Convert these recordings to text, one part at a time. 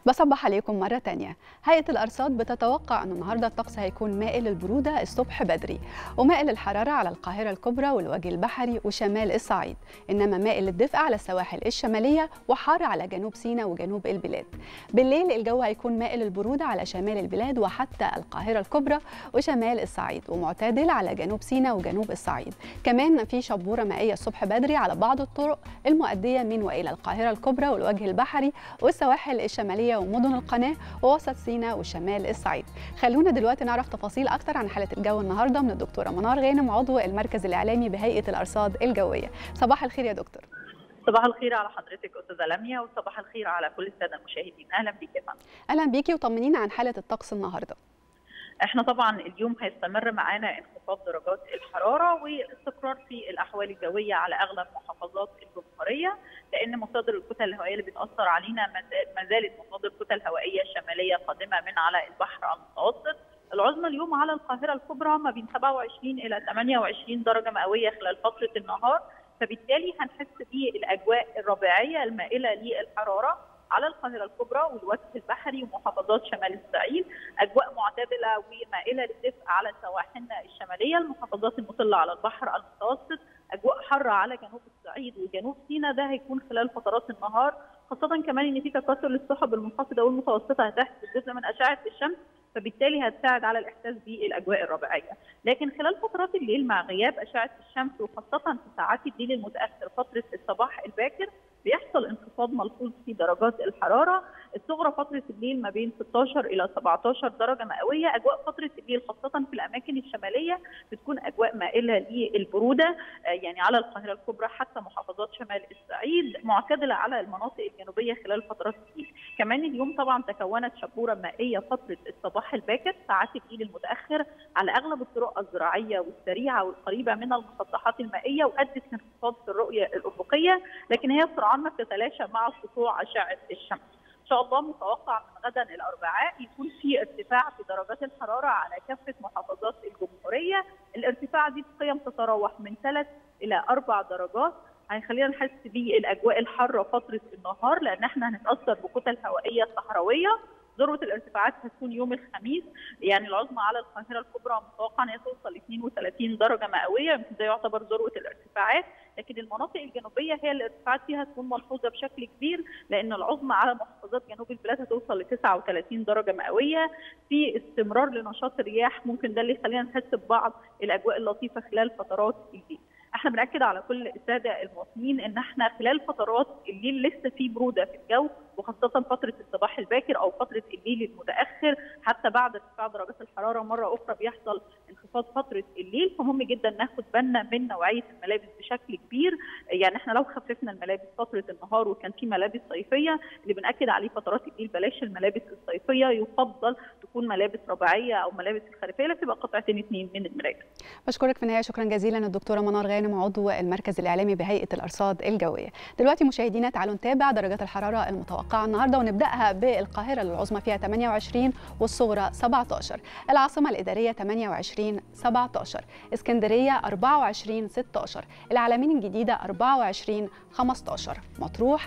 بصبح عليكم مرة تانية هيئة الأرصاد بتتوقع أن النهاردة الطقس هيكون مائل للبرودة الصبح بدري ومائل للحرارة على القاهرة الكبرى والوجه البحري وشمال الصعيد إنما مائل للدفء على السواحل الشمالية وحار على جنوب سيناء وجنوب البلاد بالليل الجو هيكون مائل للبرودة على شمال البلاد وحتى القاهرة الكبرى وشمال الصعيد ومعتدل على جنوب سيناء وجنوب الصعيد كمان في شبورة مائية الصبح بدري على بعض الطرق المؤدية من وإلى القاهرة الكبرى والوجه البحري والسواحل الشمالية ومدن القناة ووسط سيناء وشمال الصعيد خلونا دلوقتي نعرف تفاصيل أكتر عن حالة الجو النهاردة من الدكتورة منار غانم عضو المركز الإعلامي بهيئة الأرصاد الجوية صباح الخير يا دكتور صباح الخير على حضرتك استاذه لميا وصباح الخير على كل الساده المشاهدين اهلا بك يا فندم أهلا بيكي وطمنينا عن حالة الطقس النهاردة احنا طبعا اليوم هيستمر معانا انخفاض درجات الحراره والاستقرار في الاحوال الجويه على اغلب محافظات الجمهوريه لان مصادر الكتل الهوائيه اللي بتاثر علينا ما زالت مصادر كتل هوائيه شماليه قادمه من على البحر المتوسط العظمى اليوم على القاهره الكبرى ما بين 27 الى 28 درجه مئويه خلال فتره النهار فبالتالي هنحس بالاجواء الربيعيه المائله للحراره على القاهره الكبرى والوجه البحري ومحافظات شمال الصعيد اجواء معتدله ومائله للدفء على سواحلنا الشماليه المحافظات المطله على البحر المتوسط اجواء حاره على جنوب الصعيد وجنوب سيناء ده هيكون خلال فترات النهار خاصه كمان ان في تكاثر للسحب المنخفضه والمتوسطه هتحدث جزء من اشعه الشمس فبالتالي هتساعد على الاحساس بالاجواء الربيعيه، لكن خلال فترات الليل مع غياب اشعه الشمس وخاصه في ساعات الليل المتاخر فتره الصباح الباكر بيحصل انخفاض ملحوظ في درجات الحراره، الصغرى فتره الليل ما بين 16 الى 17 درجه مئويه، اجواء فتره الليل خاصه في الاماكن الشماليه بتكون اجواء مائله للبروده يعني على القاهره الكبرى حتى محافظات شمال الصعيد، معتدله على المناطق الجنوبيه خلال فترات الليل. كمان اليوم طبعا تكونت شبوره مائيه فتره الصباح الباكر ساعات الليل المتاخر على اغلب الطرق الزراعيه والسريعه والقريبه من المسطحات المائيه وادت لانخفاض في الرؤيه الافقيه لكن هي سرعان ما بتتلاشى مع سطوع اشعه الشمس. ان شاء الله متوقع من غدا الاربعاء يكون في ارتفاع في درجات الحراره على كافه محافظات الجمهوريه، الارتفاع دي بقيم تتراوح من 3 الى 4 درجات هيخلينا نحس بالاجواء الحاره فتره النهار لان احنا هنتاثر بكتل هوائيه صحراويه ذروه الارتفاعات هتكون يوم الخميس يعني العظمى على القاهره الكبرى متوقع ان هي توصل ل 32 درجه مئويه يمكن ده يعتبر ذروه الارتفاعات لكن المناطق الجنوبيه هي الارتفاعات فيها تكون ملحوظه بشكل كبير لان العظمى على محافظات جنوب البلاد هتوصل ل 39 درجه مئويه في استمرار لنشاط الرياح ممكن ده اللي يخلينا نحس ببعض الاجواء اللطيفه خلال فترات الليل احنا بناكد على كل الساده المواطنين ان احنا خلال فترات الليل لسه في بروده في الجو وخاصه فتره الصباح الباكر او فتره الليل المتاخر حتى بعد ارتفاع درجات الحراره مره اخرى بيحصل انخفاض فتره الليل فمهم جدا ناخد بالنا من نوعيه الملابس بشكل كبير يعني احنا لو خففنا الملابس فتره النهار وكان في ملابس صيفيه اللي بناكد عليه فترات الليل بلاش الملابس الصيفيه يفضل تكون ملابس رباعيه او ملابس الخريفيه اللي تبقى قطعتين اثنين من الملابس. بشكرك في النهايه شكرا جزيلا الدكتوره منار غانم عضو المركز الاعلامي بهيئه الارصاد الجويه. دلوقتي مشاهدينا تعالوا نتابع درجات الحراره المتوقعه النهارده ونبداها بالقاهره العظمى فيها 28 والصغرى 17 العاصمه الاداريه 28 17 اسكندريه 24 16 العلمين الجديده 24 15 مطروح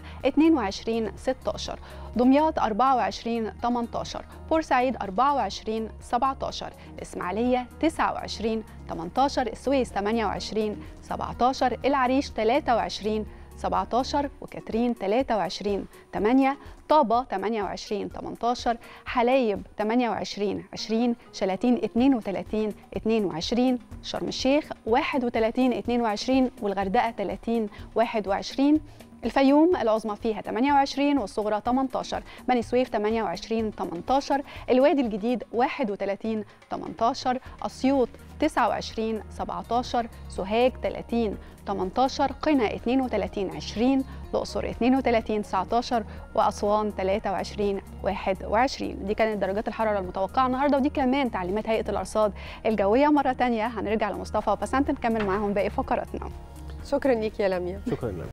22 16 دمياط 24 18 بورسعيد 24 17 الإسماعيلية 29 18 السويس 28 17 العريش 23 17 وكاترين 23 8 طابة 28 18 حلايب 28 20 شلاتين 32 22 شرم الشيخ 31 22 والغردقة 30 21 الفيوم العظمى فيها 28 والصغرى 18 بني سويف 28 18 الوادي الجديد 31 18 اسيوط 29 17 سوهاج 30 18 قنا 32 20 الأقصر 32 19 وأسوان 23 21 دي كانت درجات الحرارة المتوقعة النهاردة ودي كمان تعليمات هيئة الأرصاد الجوية مرة تانية هنرجع لمصطفى وبسنت نكمل معاهم باقي فقراتنا شكرا ليك يا لميا شكرا لك